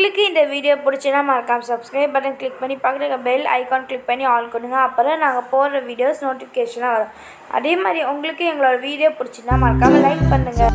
உங்களுக்கு இந்த வீடியோ பிடிச்சினா மறக்காம சப்ஸ்கிரைப் பட்டன் கிளிக் பண்ணி பக்கத்துல பெல் ஐகான் கிளிக் பண்ணி ஆல் கொடுங்க அப்போ தான் நாங்கள் போடுற வீடியோஸ் நோட்டிஃபிகேஷனாக வரும் அதே மாதிரி உங்களுக்கு எங்களோட வீடியோ பிடிச்சினா மறக்காமல் லைக் பண்ணுங்கள்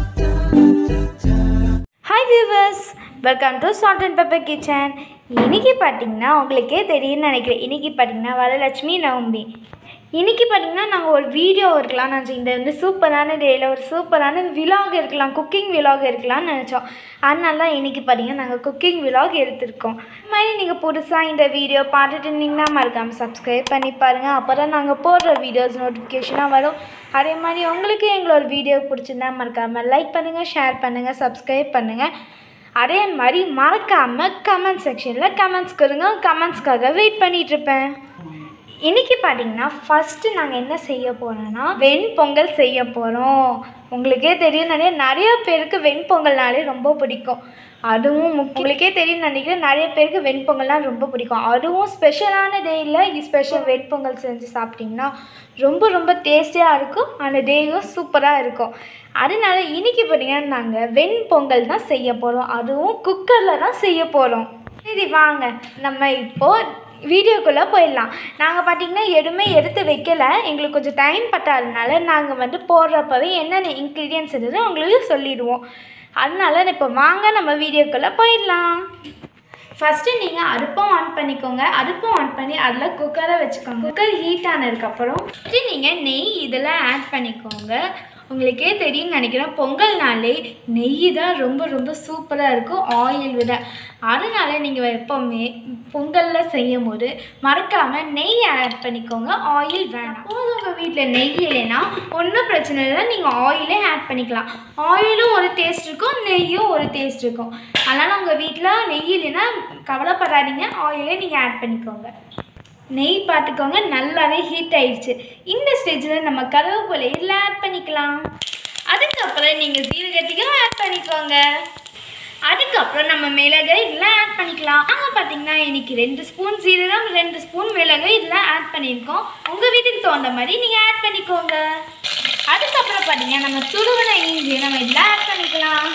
hi viewers welcome to salt and pepper kitchen இன்னைக்கு பார்த்தீங்கன்னா உங்களுக்கே தெரியும்னு நினைக்கிறேன் இன்னைக்கு பார்த்தீங்கன்னா வரலட்சுமி நவமி இன்னைக்கு பார்த்தீங்கன்னா நாங்கள் ஒரு வீடியோ இருக்கலாம் நினச்சோம் இந்த வந்து சூப்பரான டேயில் ஒரு சூப்பரான விலாக் இருக்கலாம் குக்கிங் விலாக் இருக்கலாம்னு நினச்சோம் அதனால தான் இன்னைக்கு பார்த்தீங்கன்னா நாங்கள் குக்கிங் விலாக் எடுத்திருக்கோம் இது மாதிரி நீங்கள் புதுசாக இந்த வீடியோ பார்த்துட்டு இருந்தீங்கன்னா மறக்காமல் சப்ஸ்கிரைப் பண்ணி பாருங்கள் அப்போ தான் நாங்கள் போடுற வீடியோஸ் நோட்டிஃபிகேஷனாக வரும் அதே மாதிரி உங்களுக்கு எங்களோட வீடியோ பிடிச்சிருந்தா மறக்காமல் லைக் பண்ணுங்கள் ஷேர் பண்ணுங்கள் சப்ஸ்கிரைப் பண்ணுங்கள் அதே மாதிரி மறக்காமல் கமெண்ட் செக்ஷனில் கமெண்ட்ஸ் கொடுங்க கமெண்ட்ஸ்க்காக வெயிட் பண்ணிகிட்ருப்பேன் இன்றைக்கி பார்த்தீங்கன்னா ஃபஸ்ட்டு நாங்கள் என்ன செய்ய போகிறோன்னா வெண்பொங்கல் செய்ய போகிறோம் உங்களுக்கே தெரியும் நிறைய நிறைய பேருக்கு வெண்பொங்கல்னாலே ரொம்ப பிடிக்கும் அதுவும் முக்கிய உங்களுக்கே தெரியும் நினைக்கிறேன் நிறைய பேருக்கு வெண்பொங்கல்னால் ரொம்ப பிடிக்கும் அதுவும் ஸ்பெஷலான டேயில் ஸ்பெஷல் வெண்பொங்கல் செஞ்சு சாப்பிட்டிங்கன்னா ரொம்ப ரொம்ப டேஸ்டியாக இருக்கும் அந்த டேயும் சூப்பராக இருக்கும் அதனால இன்றைக்கி பார்த்தீங்கன்னா நாங்கள் வெண்பொங்கல் தான் செய்ய போகிறோம் அதுவும் குக்கரில் தான் செய்ய போகிறோம் சரி வாங்க நம்ம இப்போது வீடியோக்குள்ளே போயிடலாம் நாங்கள் பார்த்தீங்கன்னா எதுவுமே எடுத்து வைக்கல எங்களுக்கு கொஞ்சம் டைம் பட்டாதனால நாங்கள் வந்து போடுறப்பவே என்னென்ன இன்க்ரீடியன்ஸ் இருக்குது உங்களுக்கு சொல்லிடுவோம் அதனால இப்போ வாங்க நம்ம வீடியோக்குள்ளே போயிடலாம் ஃபஸ்ட்டு நீங்கள் அடுப்பும் ஆன் பண்ணிக்கோங்க அடுப்பும் ஆன் பண்ணி அதில் குக்கரை வச்சுக்கோங்க குக்கர் ஹீட் ஆனதுக்கப்புறம் நீங்கள் நெய் இதில் ஆட் பண்ணிக்கோங்க உங்களுக்கே தெரியும் நினைக்கிறேன் பொங்கல்னாலே நெய் தான் ரொம்ப ரொம்ப சூப்பராக இருக்கும் ஆயில் விட அதனால நீங்கள் எப்போவுமே பொங்கலில் செய்யும் போது மறக்காமல் நெய் ஆட் பண்ணிக்கோங்க ஆயில் வேணாம் போது உங்கள் வீட்டில் நெய் இல்லைன்னா ஒன்றும் பிரச்சனை இல்லை நீங்கள் ஆயிலே ஆட் பண்ணிக்கலாம் ஆயிலும் ஒரு டேஸ்ட் இருக்கும் நெய்யும் ஒரு டேஸ்ட் இருக்கும் அதனால் உங்கள் வீட்டில் நெய் இல்லைன்னா கவலைப்படாதீங்க ஆயிலே நீங்கள் ஆட் பண்ணிக்கோங்க நெய் பார்த்துக்கோங்க நல்லாவே ஹீட் ஆயிடுச்சு இந்த ஸ்டேஜில் நம்ம கருவேப்பிலை இதில் ஆட் பண்ணிக்கலாம் அதுக்கப்புறம் நீங்கள் சீரகத்தையும் ஆட் பண்ணிக்கோங்க அதுக்கப்புறம் நம்ம மிளகு இதில் ஆட் பண்ணிக்கலாம் நாங்கள் பார்த்தீங்கன்னா இன்னைக்கு ரெண்டு ஸ்பூன் சீரகம் ரெண்டு ஸ்பூன் மிளகு இதில் ஆட் பண்ணியிருக்கோம் உங்கள் வீட்டுக்கு தகுந்த மாதிரி நீங்கள் ஆட் பண்ணிக்கோங்க அதுக்கப்புறம் பார்த்தீங்கன்னா நம்ம துருவன இஞ்சி நம்ம இதில் ஆட் பண்ணிக்கலாம்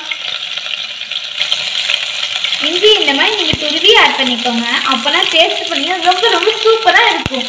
இஞ்சி இந்த மாதிரி நீங்கள் துருவி ஆட் பண்ணிக்கோங்க அப்போனா டேஸ்ட் பண்ணிங்கன்னா ரொம்ப ரொம்ப சூப்பராக இருக்கும்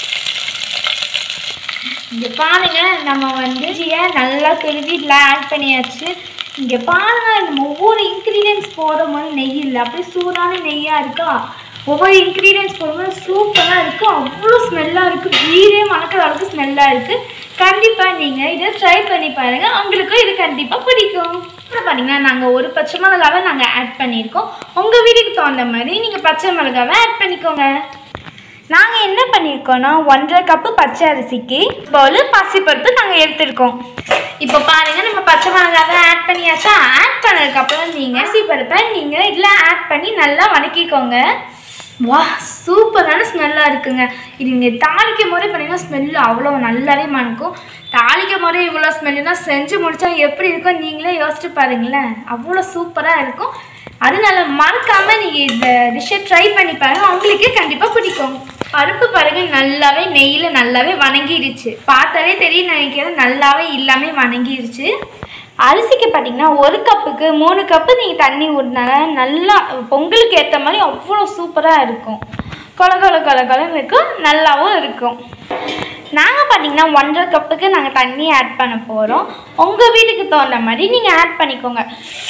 இங்கே பாருங்க நம்ம வந்து இஞ்சியை நல்லா துருவி இதில் ஆட் பண்ணியாச்சு இங்கே பாருங்க நம்ம ஒவ்வொரு இன்க்ரீடியன்ஸ் போடும் போது நெய் இல்லை அப்படியே சூடான நெய்யாக இருக்கா ஒவ்வொரு இன்க்ரீடியன்ஸ் போடும்போது சூப்பராக இருக்குது அவ்வளோ ஸ்மெல்லாக இருக்குது வீடே மணக்கிற அளவுக்கு ஸ்மெல்லாக இருக்குது கண்டிப்பாக நீங்கள் இதை ட்ரை பண்ணி பாருங்கள் உங்களுக்கும் இது கண்டிப்பாக பிடிக்கும் அப்புறம் பார்த்தீங்கன்னா நாங்கள் ஒரு பச்சை மிளகாவை நாங்கள் ஆட் பண்ணியிருக்கோம் உங்கள் வீட்டுக்கு தகுந்த மாதிரி நீங்கள் பச்சை மிளகாவை ஆட் பண்ணிக்கோங்க நாங்கள் என்ன பண்ணியிருக்கோம்னா ஒன்றரை கப்பு பச்சை அரிசிக்கு பவுல் பாசிப்பருப்பு நாங்கள் எடுத்திருக்கோம் இப்போ பாருங்கள் நம்ம பச்சை மிளகாவை ஆட் பண்ணியாச்சா ஆட் பண்ணதுக்கப்புறம் நீங்கள் அரிசிப்பருப்பை நீங்கள் இதில் ஆட் பண்ணி நல்லா வதக்கிக்கோங்க வா சூப்பரான ஸ்மெல்லாக இருக்குங்க இது நீங்கள் தாளிக்கும் போதே பார்த்தீங்கன்னா ஸ்மெல்லு அவ்வளோ நல்லாவே மணக்கும் தாளிக்கும் போதே இவ்வளோ ஸ்மெல்லுனா செஞ்சு முடிச்சா எப்படி இருக்கும் நீங்களே யோசிச்சு பாருங்களேன் அவ்வளோ சூப்பராக இருக்கும் அதனால மறக்காமல் நீங்கள் இந்த டிஷ்ஷை ட்ரை பண்ணி பாருங்கள் உங்களுக்கே கண்டிப்பாக பிடிக்கும் பருப்பு பாருங்க நல்லாவே நெய்யில் நல்லாவே வணங்கிடுச்சு பார்த்தாலே தெரியும் நினைக்கிறேன் நல்லாவே எல்லாமே வணங்கிடுச்சு அரிசிக்கு பார்த்தீங்கன்னா ஒரு கப்புக்கு மூணு கப்பு நீங்கள் தண்ணி ஊற்றினால நல்லா பொங்கலுக்கு ஏற்ற மாதிரி அவ்வளோ சூப்பராக இருக்கும் கொல கொல கொல கொலன்னு இருக்கும் நல்லாவும் இருக்கும் நாங்கள் பார்த்தீங்கன்னா ஒன்றரை கப்புக்கு நாங்கள் தண்ணி ஆட் பண்ண போகிறோம் உங்கள் வீட்டுக்கு தகுந்த மாதிரி நீங்கள் ஆட் பண்ணிக்கோங்க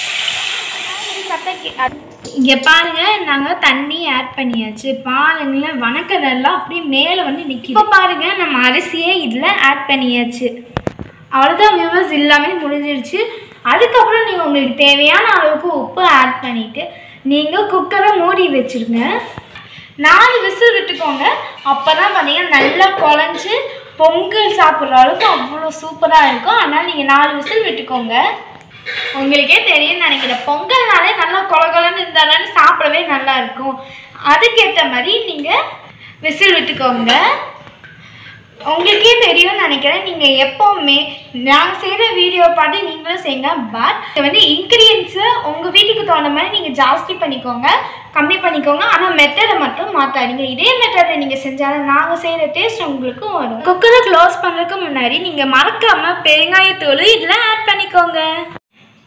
சட்டைக்கு இங்கே பாருங்க நாங்கள் தண்ணி ஆட் பண்ணியாச்சு பாருங்களேன் வணக்கதெல்லாம் அப்படியே மேலே வந்து நிற்கி இப்போ பாருங்க நம்ம அரிசியே இதில் ஆட் பண்ணியாச்சு அவ்வளோதான் வியூவர்ஸ் எல்லாமே முடிஞ்சிருச்சு அதுக்கப்புறம் நீங்கள் உங்களுக்கு தேவையான அளவுக்கு உப்பு ஆட் பண்ணிவிட்டு நீங்கள் குக்கரை மூடி வச்சுருங்க நாலு விசில் விட்டுக்கோங்க அப்போ தான் பார்த்தீங்கன்னா நல்லா குழஞ்சி பொங்கல் சாப்பிட்ற அளவுக்கு அவ்வளோ சூப்பராக இருக்கும் அதனால் நீங்கள் நாலு விசில் விட்டுக்கோங்க உங்களுக்கே தெரியும் நினைக்கிறேன் பொங்கல்னாலே நல்லா கொல கொலன்னு இருந்தாலே சாப்பிடவே நல்லா இருக்கும் அதுக்கேற்ற மாதிரி நீங்கள் விசில் விட்டுக்கோங்க உங்களுக்கே தெரியும்னு நினைக்கிறேன் நீங்கள் எப்போவுமே நாங்கள் செய்கிற வீடியோ பார்த்து நீங்களும் செய்யுங்க பட் இது வந்து இன்க்ரீடியன்ஸு உங்கள் வீட்டுக்கு தகுந்த மாதிரி நீங்கள் ஜாஸ்தி பண்ணிக்கோங்க கம்மி பண்ணிக்கோங்க ஆனால் மெத்தடை மட்டும் மாற்றாதீங்க இதே மெத்தடில் நீங்கள் செஞ்சாலும் நாங்கள் செய்கிற டேஸ்ட் உங்களுக்கும் வரும் குக்கரை க்ளோஸ் பண்ணுறதுக்கு முன்னாடி நீங்கள் மறக்காமல் பெருங்காயத்தூள் இதில் ஆட் பண்ணிக்கோங்க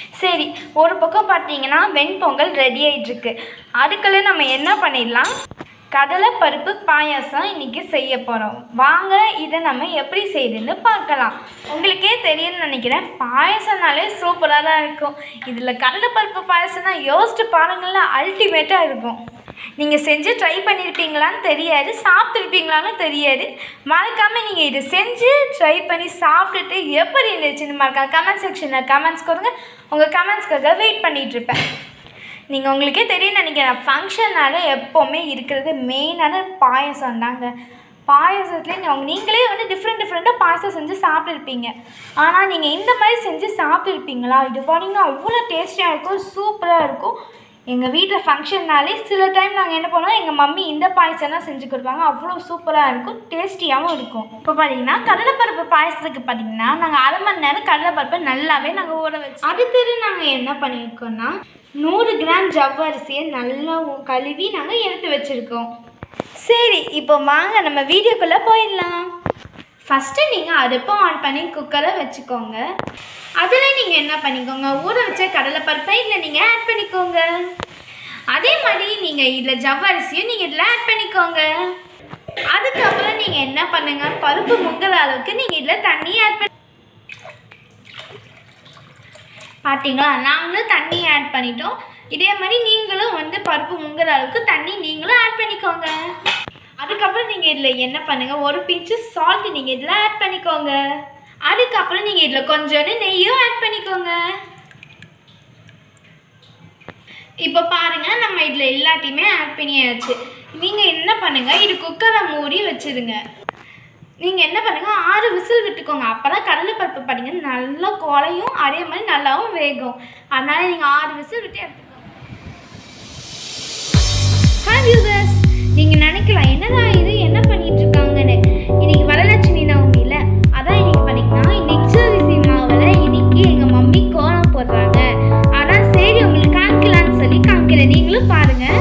சரி ஒரு பக்கம் பார்த்தீங்கன்னா வெண்பொங்கல் ரெடி ஆயிட்டிருக்கு அதுக்குள்ள நம்ம என்ன பண்ணிடலாம் கடலை பருப்பு பாயாசம் இன்னைக்கு செய்ய போகிறோம் வாங்க இதை நம்ம எப்படி செய்யுதுன்னு பார்க்கலாம் உங்களுக்கே தெரியும்னு நினைக்கிறேன் பாயாசம்னாலே சூப்பராக தான் இருக்கும் இதில் கடலை பருப்பு பாயாசம்னா யோசிச்சு பாருங்களேன் அல்டிமேட்டாக இருக்கும் நீங்கள் செஞ்சு ட்ரை பண்ணியிருப்பீங்களான்னு தெரியாது சாப்பிட்ருப்பீங்களான்னு தெரியாது மறக்காமல் நீங்கள் இதை செஞ்சு ட்ரை பண்ணி சாப்பிட்டுட்டு எப்படி இருந்துச்சுன்னு மறக்காம கமெண்ட் செக்ஷனில் கமெண்ட்ஸ் கொடுங்க உங்கள் கமெண்ட்ஸ்க்காக வெயிட் பண்ணிகிட்ருப்பேன் நீங்கள் உங்களுக்கே தெரியும் நினைக்கிறேன் ஃபங்க்ஷனால எப்போவுமே இருக்கிறது மெயினான பாயசம் தாங்க பாயசத்துலேயே நீங்கள் நீங்களே வந்து டிஃப்ரெண்ட் டிஃப்ரெண்ட்டாக பாயசம் செஞ்சு சாப்பிட்ருப்பீங்க ஆனால் நீங்கள் இந்த மாதிரி செஞ்சு சாப்பிட்ருப்பீங்களா இது பாருங்க அவ்வளோ டேஸ்டியாக இருக்கும் சூப்பராக இருக்கும் எங்கள் வீட்டில் ஃபங்க்ஷன்னாலே சில டைம் நாங்கள் என்ன பண்ணுவோம் எங்கள் மம்மி இந்த பாயசம் தான் செஞ்சு கொடுப்பாங்க அவ்வளோ சூப்பராக இருக்கும் டேஸ்டியாகவும் இருக்கும் இப்போ பார்த்தீங்கன்னா கடலைப்பருப்பு பாயசத்துக்கு பார்த்தீங்கன்னா நாங்கள் அரை மணி நேரம் கடலைப்பருப்பை நல்லாவே நாங்கள் ஊற வச்சு அடுத்தது நாங்கள் என்ன பண்ணியிருக்கோம்னா நூறு கிராம் ஜவ்வரிசியை நல்லா ஊ- கழுவி நாங்கள் எடுத்து வச்சுருக்கோம் சரி இப்போ வாங்க நம்ம வீடியோக்குள்ளே போயிடலாம் ஃபஸ்ட்டு நீங்கள் அடுப்பை ஆன் பண்ணி குக்கரை வச்சுக்கோங்க அதில் நீங்கள் என்ன பண்ணிக்கோங்க ஊற வச்ச கடலைப்பருப்பை இதில் நீங்கள் ஆட் பண்ணிக்கோங்க அதே மாதிரி நீங்கள் இதில் ஜவ்வரிசியும் நீங்கள் இதில் ஆட் பண்ணிக்கோங்க அதுக்கப்புறம் நீங்கள் என்ன பண்ணுங்க பருப்பு முங்குற அளவுக்கு நீங்கள் இதில் தண்ணி ஆட் பண்ணி பார்த்தீங்களா நாங்களும் தண்ணி ஆட் பண்ணிட்டோம் இதே மாதிரி நீங்களும் வந்து பருப்பு முங்குற அளவுக்கு தண்ணி நீங்களும் ஆட் பண்ணிக்கோங்க அதுக்கப்புறம் நீங்கள் இதில் என்ன பண்ணுங்கள் ஒரு பிஞ்சு சால்ட் நீங்கள் இதில் ஆட் பண்ணிக்கோங்க அதுக்கப்புறம் நீங்கள் இதில் கொஞ்சோண்டு நெய்யும் ஆட் பண்ணிக்கோங்க இப்போ பாருங்க நம்ம இதில் எல்லாத்தையுமே ஆட் பண்ணியாச்சு நீங்கள் என்ன பண்ணுங்க இது குக்கரை மூடி வச்சிருங்க நீங்கள் என்ன பண்ணுங்க ஆறு விசில் விட்டுக்கோங்க அப்போ தான் கடலைப்பருப்பு பார்த்தீங்கன்னா நல்லா குழையும் அதே மாதிரி நல்லாவும் வேகும் அதனால நீங்கள் ஆறு விசில் விட்டு எடுத்துக்கோங்க ஹாய் வியூவர்ஸ் நீங்கள் நினைக்கலாம் என்னடா இது என்ன பண்ணிட்டு இருக்காங்கன்னு இன்னைக்கு வரலட்சுமி நவமியில் அதான் இன்னைக்கு பார்த்தீங்கன்னா நிச்சரிசி மாவில் இன்னைக்கு எங்கள் மம்மி கோலம் போடுறாங்க அதான் சரி உங்களுக்கு காமிக்கலான்னு சொல்லி காமிக்கிறேன் நீங்களும் பாருங்கள்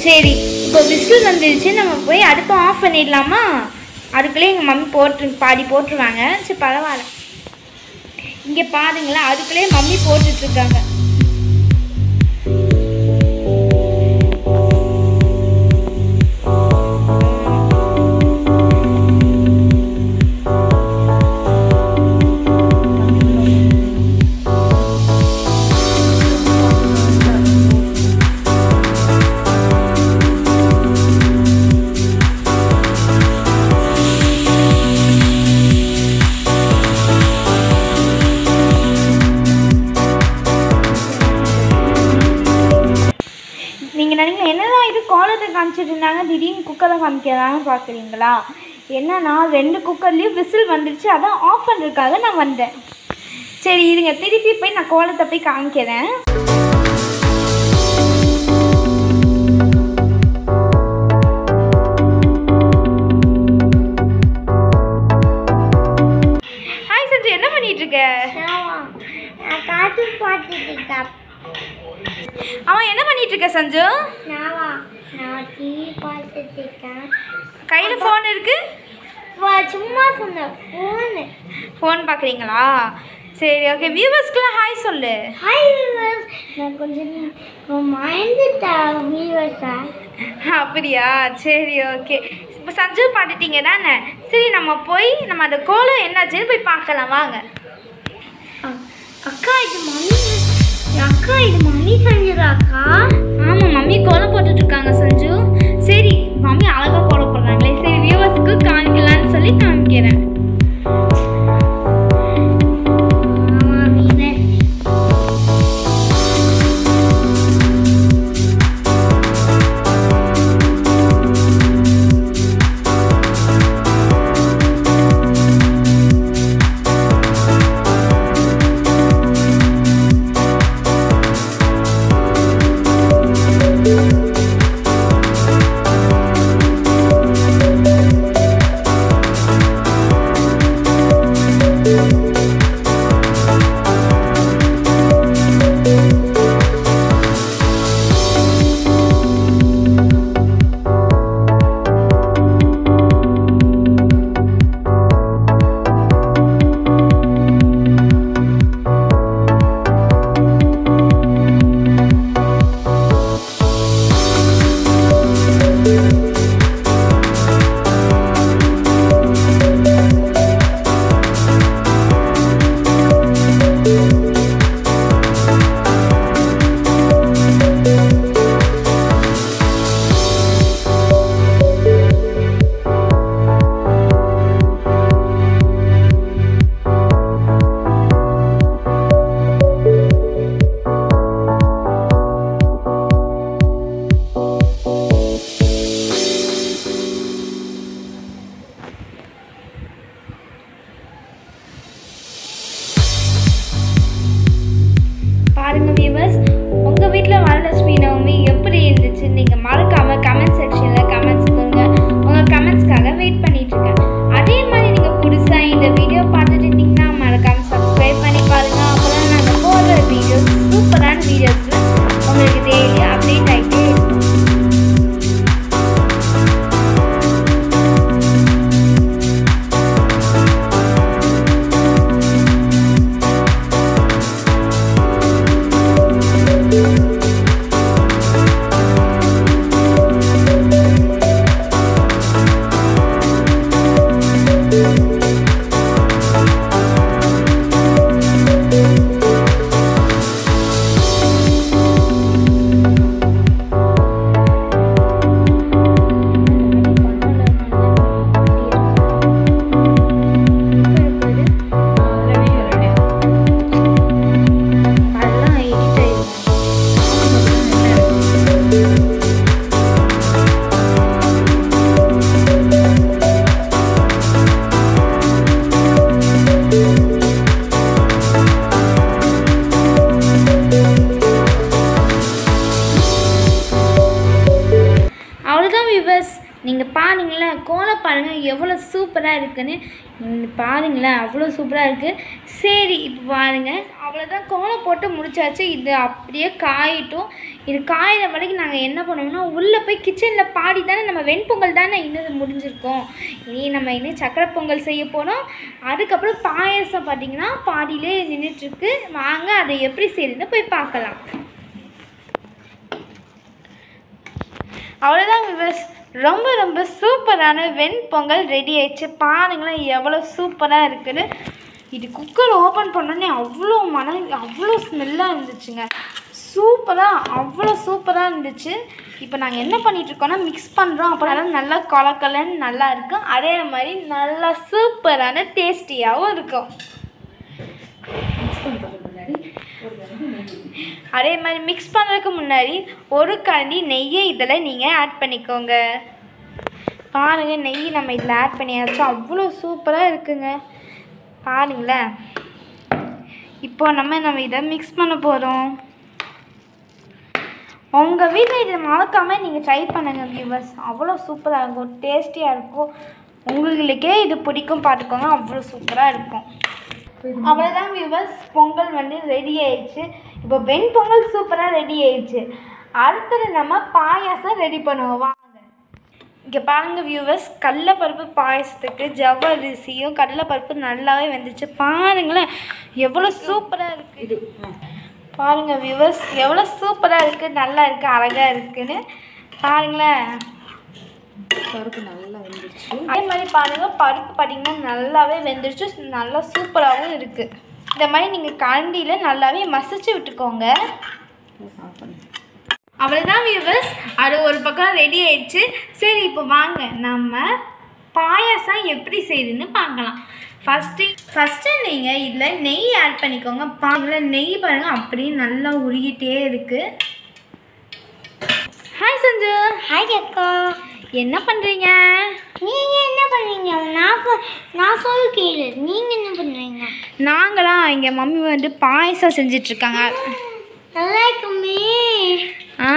சரி இப்போ விசில் வந்துருச்சு நம்ம போய் அடுப்பை ஆஃப் பண்ணிடலாமா அதுக்குள்ளே எங்கள் மம்மி போட்டு பாடி போட்டுருவாங்க சரி பரவாயில்ல இங்கே பாருங்களேன் அதுக்குள்ளே மம்மி போட்டுட்ருக்காங்க நீங்கள் நினைக்கிறீங்க என்னதான் இது கோலத்தை காமிச்சிட்டு இருந்தாங்க திடீர்னு குக்கரை காமிக்கிறாங்க பார்க்குறீங்களா என்னன்னா ரெண்டு குக்கர்லேயும் விசில் வந்துருச்சு அதான் ஆஃப் பண்ணுறதுக்காக நான் வந்தேன் சரி இருங்க திருப்பி போய் நான் கோலத்தை போய் காமிக்கிறேன் ஹாய் சஞ்சு என்ன பண்ணிட்டு இருக்க நான் காட்டு பார்த்துட்டு இருக்கேன் அவன் என்ன பண்ணிட்டு இருக்க சஞ்சு நாவா நான் டிவி பார்த்துட்டு இருக்கேன் கையில் ஃபோன் இருக்கு வா, சும்மா சொன்னேன் ஃபோனு ஃபோன் பார்க்குறீங்களா சரி ஓகே வியூவர்ஸ்க்குலாம் ஹாய் சொல்லு ஹாய் வியூவர்ஸ் நான் கொஞ்சம் மறந்துட்டேன் வியூவர்ஸா அப்படியா சரி ஓகே இப்போ சஞ்சு பாட்டுட்டீங்க தானே சரி நம்ம போய் நம்ம அந்த கோலம் என்னாச்சுன்னு போய் பார்க்கலாம் வாங்க அக்கா இது மம்மி அக்கா இது மம்மி செஞ்சதா அக்கா ஆமாம் மம்மி கோலம் போட்டுட்டு இருக்காங்க சஞ்சு சரி மம்மி அழகாக கோலம் போடுறாங்களே சரி வியூவர்ஸ்க்கு காமிக்கலாம்னு சொல்லி காமிக்கிறேன் ஆமா வியூவர்ஸ் பாருங்க வியூவர்ஸ் உங்கள் வீட்டில் வரலட்சுமி நவமி எப்படி இருந்துச்சு நீங்கள் மறக்காமல் கமெண்ட் செக்ஷனில் கமெண்ட்ஸ் கொடுங்க உங்கள் கமெண்ட்ஸ்க்காக வெயிட் பண்ணிட்டு இருக்கேன் அதே மாதிரி நீங்கள் புதுசாக இந்த வீடியோ பார்த்துட்டு இருந்தீங்கன்னா மறக்காமல் சப்ஸ்கிரைப் பண்ணி பாருங்க அப்போதான் நாங்கள் போடுற வீடியோஸ் சூப்பரான வீடியோஸ் உங்களுக்கு டெய்லி அப்டேட் ஆகிட்டே இருக்கும் நீங்கள் பாருங்களேன் கோலம் பாருங்கள் எவ்வளோ சூப்பராக இருக்குன்னு இந்த பாருங்களேன் அவ்வளோ சூப்பராக இருக்குது சரி இப்போ பாருங்கள் அவ்வளோதான் கோலம் போட்டு முடிச்சாச்சு இது அப்படியே காயட்டும் இது காயிற வரைக்கும் நாங்கள் என்ன பண்ணுவோம்னா உள்ளே போய் கிச்சனில் பாடி தானே நம்ம வெண்பொங்கல் தானே இன்னும் முடிஞ்சிருக்கோம் இனி நம்ம இன்னும் சக்கரை பொங்கல் செய்ய போகிறோம் அதுக்கப்புறம் பாயாசம் பார்த்தீங்கன்னா பாடியிலே நின்றுட்டுருக்கு வாங்க அதை எப்படி செய்யுதுன்னு போய் பார்க்கலாம் அவ்வளோதான் விவஸ் ரொம்ப ரொம்ப சூப்பரான வெண்பொங்கல் ரெடி ஆயிடுச்சு பாருங்களேன் எவ்வளோ சூப்பராக இருக்குன்னு இது குக்கர் ஓப்பன் பண்ணோன்னே அவ்வளோ மன அவ்வளோ ஸ்மெல்லாக இருந்துச்சுங்க சூப்பராக அவ்வளோ சூப்பராக இருந்துச்சு இப்போ நாங்கள் என்ன பண்ணிட்டு இருக்கோம்னா மிக்ஸ் பண்ணுறோம் அப்புறம் நல்லா கொலக்கலன்னு நல்லா இருக்கும் அதே மாதிரி நல்லா சூப்பரான டேஸ்டியாகவும் இருக்கும் அதே மாதிரி மிக்ஸ் பண்ணுறதுக்கு முன்னாடி ஒரு கரண்டி நெய்யை இதில் நீங்கள் ஆட் பண்ணிக்கோங்க பாருங்கள் நெய் நம்ம இதில் ஆட் பண்ணியாச்சு அவ்வளோ சூப்பராக இருக்குங்க பாருங்களேன் இப்போ நம்ம நம்ம இதை மிக்ஸ் பண்ண போகிறோம் உங்கள் வீட்டில் இதை மறக்காமல் நீங்கள் ட்ரை பண்ணுங்கள் வியூவர்ஸ் அவ்வளோ சூப்பராக இருக்கும் டேஸ்டியாக இருக்கும் உங்களுக்கே இது பிடிக்கும் பார்த்துக்கோங்க அவ்வளோ சூப்பராக இருக்கும் அவ்வளோதான் வியூவர்ஸ் பொங்கல் வந்து ரெடி ஆயிடுச்சு இப்போ வெண்பொங்கல் சூப்பராக ரெடி ஆயிடுச்சு அடுத்தது நம்ம பாயாசம் ரெடி பண்ணுவோம் வாங்க இங்கே பாருங்க வியூவர்ஸ் கடலைப்பருப்பு பாயாசத்துக்கு ஜவ்வரிசியும் கடலைப்பருப்பு நல்லாவே வெந்துச்சு பாருங்களேன் எவ்வளோ சூப்பராக இருக்குது இது பாருங்க வியூவர்ஸ் எவ்வளோ சூப்பராக இருக்குது நல்லா இருக்குது அழகாக இருக்குன்னு பாருங்களேன் பருப்பு நல்லா வந்துருச்சு அதே மாதிரி பாருங்கள் பருப்பு பார்த்தீங்கன்னா நல்லாவே வெந்துருச்சு நல்லா சூப்பராகவும் இருக்குது இந்த மாதிரி நீங்கள் கரண்டியில் நல்லாவே மசிச்சு விட்டுக்கோங்க ஆஃப் பண்ணு அவ்வளோதான் வியூவர்ஸ் அது ஒரு பக்கம் ரெடி ஆயிடுச்சு சரி இப்போ வாங்க நம்ம பாயாசம் எப்படி செய்யுதுன்னு பார்க்கலாம் ஃபஸ்ட்டு ஃபஸ்ட்டு நீங்கள் இதில் நெய் ஆட் பண்ணிக்கோங்க பாருங்கள நெய் பாருங்கள் அப்படியே நல்லா உருகிட்டே இருக்குது ஹாய் சஞ்சு ஹாய் அக்கா என்ன பண்ணுறீங்க நீங்க என்ன பண்றீங்க நான் சொ- நான் சொல்ல கேளு நீங்க என்ன பண்றீங்க நாங்களா இங்கே மம்மி வந்து பாயசம் செஞ்சிட்ருக்காங்க நல்லா இருக்குமே ஆ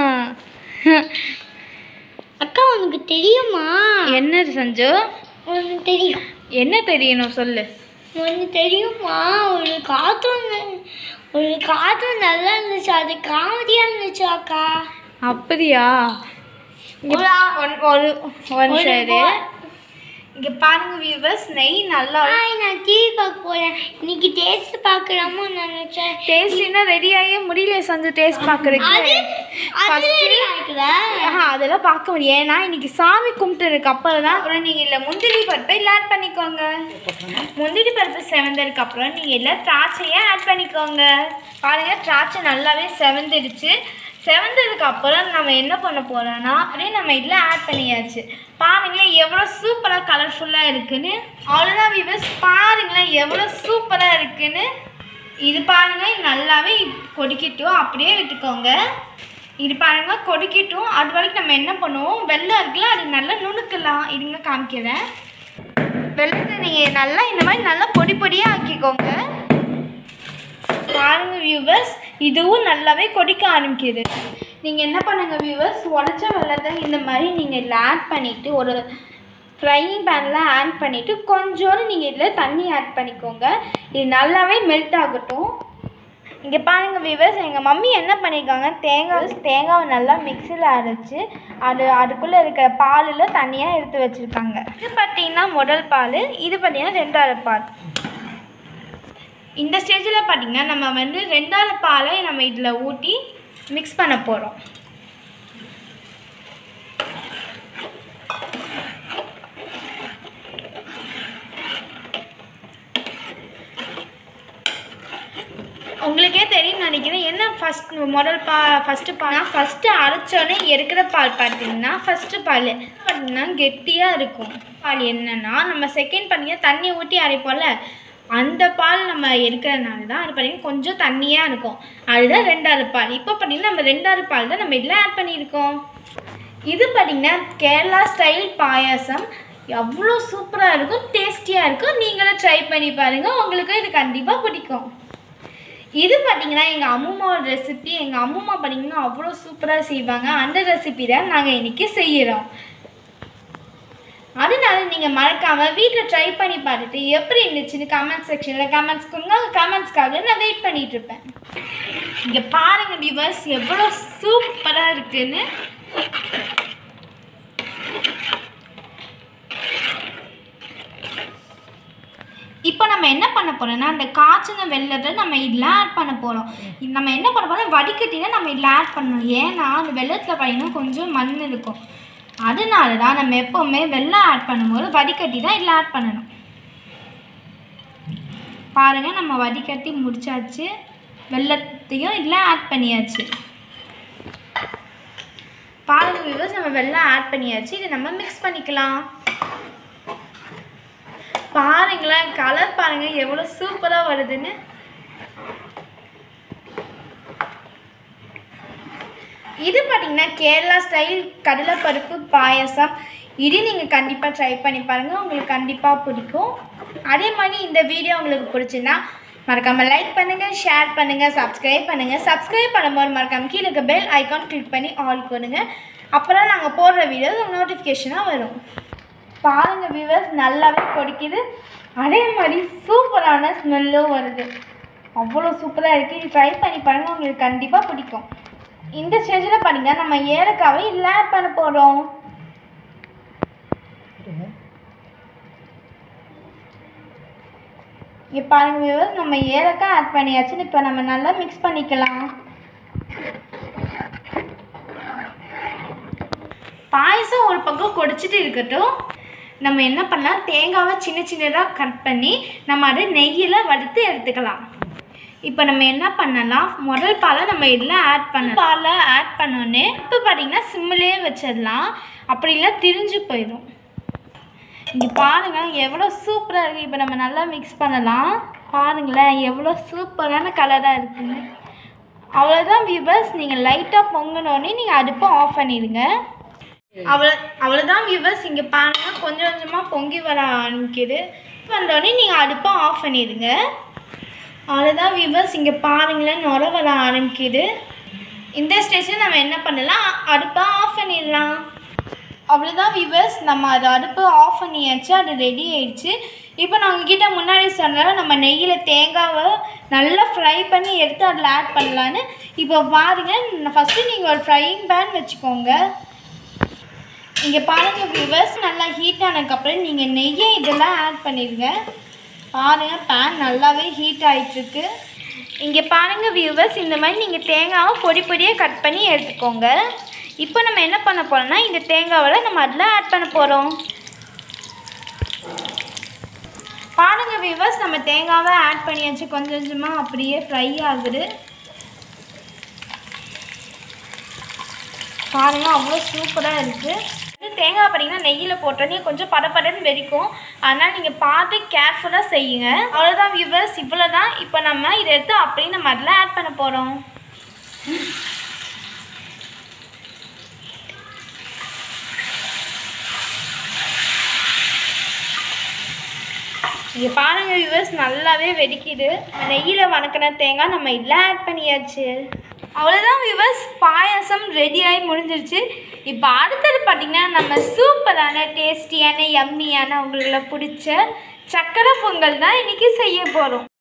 அக்கா உனக்கு தெரியுமா என்ன சஞ்சு உனக்கு தெரியும் என்ன தெரியணும் சொல்லு உனக்கு தெரியுமா ஒரு கார்ட்டூன் ஒரு கார்ட்டூன் நல்லா இருந்துச்சு அது காமெடியா இருந்துச்சு அக்கா அப்படியா இங்க ஒன் ஒரு ஒன் ஒரு சைடு boy- இங்கே பாருங்க வியூவர்ஸ் நெய் நல்லா ஹாய் நான் டிவி பார்க்க போறேன் இன்னைக்கு டேஸ்ட் பார்க்கலாமா நினைச்சேன் டேஸ்ட் இன்னும் ரெடி ஆகியே முடியல சஞ்சு டேஸ்ட் பார்க்குறதுக்கு அது அது ready ஆயிக்குதா? ஆஹா அதெல்லாம் பார்க்க முடியும் ஏன்னா இன்னைக்கு சாமி கும்பிட்டதுக்கு அப்புறம் தான் அப்புறம் நீங்கள் இல்லை முந்திரி பருப்பை இல்லை ஆட் பண்ணிக்கோங்க முந்திரி பருப்பு செவந்ததுக்கு அப்புறம் நீங்கள் இல்லை திராட்சையை ஆட் பண்ணிக்கோங்க பாருங்க திராட்சை நல்லாவே செவந்துடுச்சு செவந்ததுக்கு அப்புறம் நம்ம என்ன பண்ண போறோம்னா அப்படியே நம்ம இதில் ஆட் பண்ணியாச்சு பாருங்களேன் எவ்வளோ சூப்பராக கலர்ஃபுல்லாக இருக்குன்னு அவ்வளோதான் விவஸ் பாருங்களேன் எவ்வளோ சூப்பராக இருக்குன்னு இது பாருங்க இது நல்லாவே கொதிக்கட்டும் அப்படியே விட்டுக்கோங்க இது பாருங்க கொதிக்கட்டும் அது வரைக்கும் நம்ம என்ன பண்ணுவோம் வெள்ளம் இருக்குல்ல அது நல்லா நுணுக்கலாம் இதுங்க காமிக்கிறேன் வெள்ளத்தை நீங்கள் நல்லா இந்த மாதிரி நல்லா பொடி பொடியாக ஆக்கிக்கோங்க பாருங்க வியூவர்ஸ் இதுவும் நல்லாவே கொதிக்க ஆரம்பிக்குது நீங்கள் என்ன பண்ணுங்க வியூவர்ஸ் உடச்ச வெள்ளத்தை இந்த மாதிரி நீங்கள் இதில் ஆட் பண்ணிவிட்டு ஒரு ஃப்ரையிங் பேனில் ஆட் பண்ணிவிட்டு கொஞ்சோண்டு நீங்கள் இதில் தண்ணி ஆட் பண்ணிக்கோங்க இது நல்லாவே மெல்ட் ஆகட்டும் இங்கே பாருங்கள் வியூவர்ஸ் எங்கள் மம்மி என்ன பண்ணியிருக்காங்க தேங்காய் தேங்காவை நல்லா மிக்சியில் அரைச்சி அது அதுக்குள்ளே இருக்கிற பாலில் தனியாக எடுத்து வச்சுருக்காங்க இது பார்த்தீங்கன்னா முதல் பால் இது பார்த்தீங்கன்னா ரெண்டாவது பால் இந்த ஸ்டேஜில் பார்த்தீங்கன்னா நம்ம வந்து ரெண்டாவது பாலை நம்ம இதில் ஊற்றி மிக்ஸ் பண்ண போகிறோம் உங்களுக்கே தெரியும் நினைக்கிறேன் என்ன ஃபஸ்ட் முதல் பா ஃபஸ்ட்டு பால் ஃபஸ்ட்டு அரைச்சோன்னே இருக்கிற பால் பார்த்தீங்கன்னா ஃபஸ்ட்டு பால் பார்த்தீங்கன்னா கெட்டியாக இருக்கும் பால் என்னன்னா நம்ம செகண்ட் பார்த்தீங்கன்னா தண்ணி ஊற்றி அரைப்போம்ல அந்த பால் நம்ம எடுக்கிறதுனால தான் அது பார்த்தீங்கன்னா கொஞ்சம் தண்ணியாக இருக்கும் அதுதான் ரெண்டாவது பால் இப்போ பார்த்தீங்கன்னா நம்ம ரெண்டாவது பால் தான் நம்ம இதில் ஆட் பண்ணியிருக்கோம் இது பார்த்தீங்கன்னா கேரளா ஸ்டைல் பாயாசம் எவ்வளோ சூப்பராக இருக்கும் டேஸ்டியாக இருக்கும் நீங்களும் ட்ரை பண்ணி பாருங்கள் உங்களுக்கு இது கண்டிப்பாக பிடிக்கும் இது பார்த்தீங்கன்னா எங்கள் அம்மாவோட ரெசிபி எங்கள் அம்மா பார்த்தீங்கன்னா அவ்வளோ சூப்பராக செய்வாங்க அந்த ரெசிபி தான் நாங்கள் இன்றைக்கி செய்கிறோம் அதனால நீங்கள் மறக்காமல் வீட்டில் ட்ரை பண்ணி பார்த்துட்டு எப்படி இருந்துச்சுன்னு கமெண்ட் செக்ஷனில் கமெண்ட்ஸ் கொடுங்க உங்கள் கமெண்ட்ஸ்க்காக நான் வெயிட் பண்ணிட்டு இருப்பேன் இங்கே பாருங்க வியூவர்ஸ் எவ்வளோ சூப்பராக இருக்குன்னு இப்போ நம்ம என்ன பண்ண போறோம்னா அந்த காய்ச்சின வெள்ளத்தை நம்ம இதில் ஆட் பண்ண போகிறோம் நம்ம என்ன பண்ண போறோம் வடிகட்டினா நம்ம இதில் ஆட் பண்ணணும் ஏன்னா அந்த வெள்ளத்தில் பார்த்தீங்கன்னா கொஞ்சம் மண் இருக்கும் அதனால தான் நம்ம எப்போவுமே வெள்ளம் ஆட் பண்ணும்போது வடிகட்டி தான் இதில் ஆட் பண்ணணும் பாருங்கள் நம்ம வடிகட்டி முடிச்சாச்சு வெள்ளத்தையும் இதில் ஆட் பண்ணியாச்சு பாருங்க வியூவர்ஸ் நம்ம வெள்ளம் ஆட் பண்ணியாச்சு இதை நம்ம மிக்ஸ் பண்ணிக்கலாம் பாருங்களேன் கலர் பாருங்க எவ்வளோ சூப்பராக வருதுன்னு இது பார்த்தீங்கன்னா கேரளா ஸ்டைல் கடலைப்பருப்பு பாயசம் இது நீங்கள் கண்டிப்பாக ட்ரை பண்ணி பாருங்கள் உங்களுக்கு கண்டிப்பாக பிடிக்கும் அதே மாதிரி இந்த வீடியோ உங்களுக்கு பிடிச்சுன்னா மறக்காமல் லைக் பண்ணுங்கள் ஷேர் பண்ணுங்கள் சப்ஸ்கிரைப் பண்ணுங்கள் சப்ஸ்கிரைப் பண்ணும்போது மறக்காமல் கீழே இருக்க பெல் ஐகான் கிளிக் பண்ணி ஆல் கொடுங்க அப்புறம் நாங்கள் போடுற வீடியோஸ் நோட்டிஃபிகேஷனாக வரும் பாருங்க வியூவர்ஸ் நல்லாவே கொதிக்குது அதே மாதிரி சூப்பரான ஸ்மெல்லும் வருது அவ்வளோ சூப்பராக இருக்குது இது ட்ரை பண்ணி பாருங்க உங்களுக்கு கண்டிப்பாக பிடிக்கும் இந்த ஸ்டேஜில் பாருங்க நம்ம ஏலக்காவை இல்லை ஆட் பண்ண போகிறோம் இங்கே பாருங்க வியூவர்ஸ் நம்ம ஏலக்காய் ஆட் பண்ணியாச்சுன்னு இப்போ நம்ம நல்லா மிக்ஸ் பண்ணிக்கலாம் பாயசம் ஒரு பக்கம் கொடிச்சிட்டு இருக்கட்டும் நம்ம என்ன பண்ணலாம் தேங்காவை சின்ன சின்னதாக கட் பண்ணி நம்ம அதை நெய்யில் வறுத்து எடுத்துக்கலாம் இப்போ நம்ம என்ன பண்ணலாம் முதல் பாலை நம்ம இதில் ஆட் பண்ண பாலை ஆட் பண்ணோன்னே இப்போ பார்த்தீங்கன்னா சிம்மிலே வச்சிடலாம் அப்படி இல்லை திரிஞ்சு போயிடும் இங்கே பாருங்கள் எவ்வளோ சூப்பராக இருக்குது இப்போ நம்ம நல்லா மிக்ஸ் பண்ணலாம் பாருங்களேன் எவ்வளோ சூப்பரான கலராக இருக்குன்னு அவ்வளோதான் வியூவர்ஸ் நீங்கள் லைட்டாக பொங்கினோடனே நீங்கள் அடுப்பை ஆஃப் பண்ணிடுங்க அவ்வளோ அவ்வளோதான் வியூவர்ஸ் இங்கே பாருங்க கொஞ்சம் கொஞ்சமாக பொங்கி வர ஆரம்பிக்குது வந்தோடனே நீங்கள் அடுப்பை ஆஃப் பண்ணிடுங்க அவ்வளோதான் வியூவர்ஸ் இங்கே பாருங்களேன் நுர வர ஆரம்பிக்குது இந்த ஸ்டேஜில் நம்ம என்ன பண்ணலாம் அடுப்பை ஆஃப் பண்ணிடலாம் அவ்வளோதான் வியூவர்ஸ் நம்ம அதை அடுப்பு ஆஃப் பண்ணியாச்சு அது ரெடி ஆயிடுச்சு இப்போ நான் உங்ககிட்ட முன்னாடி சொன்னால நம்ம நெய்யில் தேங்காவை நல்லா ஃப்ரை பண்ணி எடுத்து அதில் ஆட் பண்ணலான்னு இப்போ பாருங்கள் ஃபஸ்ட்டு நீங்கள் ஒரு ஃப்ரையிங் பேன் வச்சுக்கோங்க இங்கே பாருங்க வியூவர்ஸ் நல்லா ஹீட் ஆனதுக்கப்புறம் நீங்கள் நெய்யை இதெல்லாம் ஆட் பண்ணிடுங்க பாருங்கள் பேன் நல்லாவே ஹீட் ஆகிட்டுருக்கு இங்கே பாருங்கள் வியூவர்ஸ் இந்த மாதிரி நீங்கள் தேங்காவை பொடி பொடியாக கட் பண்ணி எடுத்துக்கோங்க இப்போ நம்ம என்ன பண்ண போகிறோம்னா இந்த தேங்காவில் நம்ம அதில் ஆட் பண்ண போகிறோம் பாருங்க வியூவர்ஸ் நம்ம தேங்காவை ஆட் பண்ணியாச்சு கொஞ்சம் கொஞ்சமாக அப்படியே ஃப்ரை ஆகுது பாருங்க அவ்வளோ சூப்பராக இருக்குது இது தேங்காய் பார்த்தீங்கன்னா நெய்யில் போட்டோன்னே கொஞ்சம் படபடன்னு வெடிக்கும் அதனால் நீங்கள் பார்த்து கேர்ஃபுல்லாக செய்யுங்க அவ்வளோதான் வியூவர்ஸ் இவ்வளோ தான் இப்போ நம்ம இதை எடுத்து அப்படியே நம்ம அதில் ஆட் பண்ண போகிறோம் இங்கே பாருங்க வியூவர்ஸ் நல்லாவே வெடிக்குது நெய்யில் வணக்கின தேங்காய் நம்ம இதில் ஆட் பண்ணியாச்சு அவ்வளோதான் வியூவர்ஸ் பாயாசம் ரெடியாகி முடிஞ்சிருச்சு இப்போ அடுத்தது பார்த்திங்கன்னா நம்ம சூப்பரான டேஸ்டியான யம்மியான உங்களுக்கு பிடிச்ச சக்கரை பொங்கல் தான் இன்றைக்கி செய்ய போகிறோம்